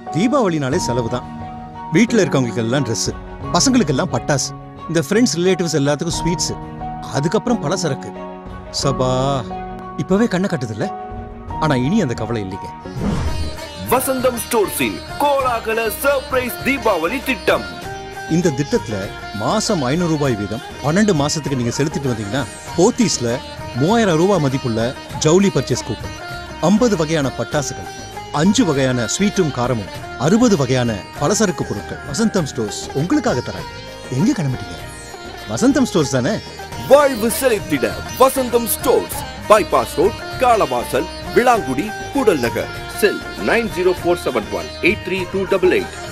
தீபாவளினாலே செலவு தான் வீட்டில் இருக்கவங்களுக்கு எல்லாம் ட்ரெஸ்ஸு பசங்களுக்கு எல்லாம் பட்டாசு இந்த ஃப்ரெண்ட்ஸ் ரிலேட்டிவ்ஸ் எல்லாத்துக்கும் ஸ்வீட்ஸ் அதுக்கப்புறம் பலசரக்கு சபா இப்பவே கண்ணை கட்டுதில்ல ஆனா இனி அந்த கவலை இல்லைங்க வசந்தம் ஸ்டோர்ஸின் கோலாகல சர்ப்ரைஸ் தீபாவளி திட்டம் இந்த திட்டத்துல மாசம் ஐநூறு ரூபாய் வீதம் பன்னெண்டு மாசத்துக்கு நீங்க செலுத்திட்டு வந்தீங்கன்னா போத்தீஸ்ல மூவாயிரம் ரூபாய் மதிப்புள்ள ஜவுளி பர்ச்சேஸ் கூப்பன் ஐம்பது வகையான பட்டாசுகள் அஞ்சு வகையான ஸ்வீட்டும் காரமும் அறுபது வகையான பலசரக்கு பொருட்கள் வசந்தம் ஸ்டோர்ஸ் உங்களுக்காக தராங்க எங்க கிளம்பிட்டீங்க வசந்தம் ஸ்டோர்ஸ் தானே வாழ்வு செழித்திட Vasantham stores bypass road Kalavasal Vilangudi Koodal Nagar cell nine zero four seven one eight three two double eight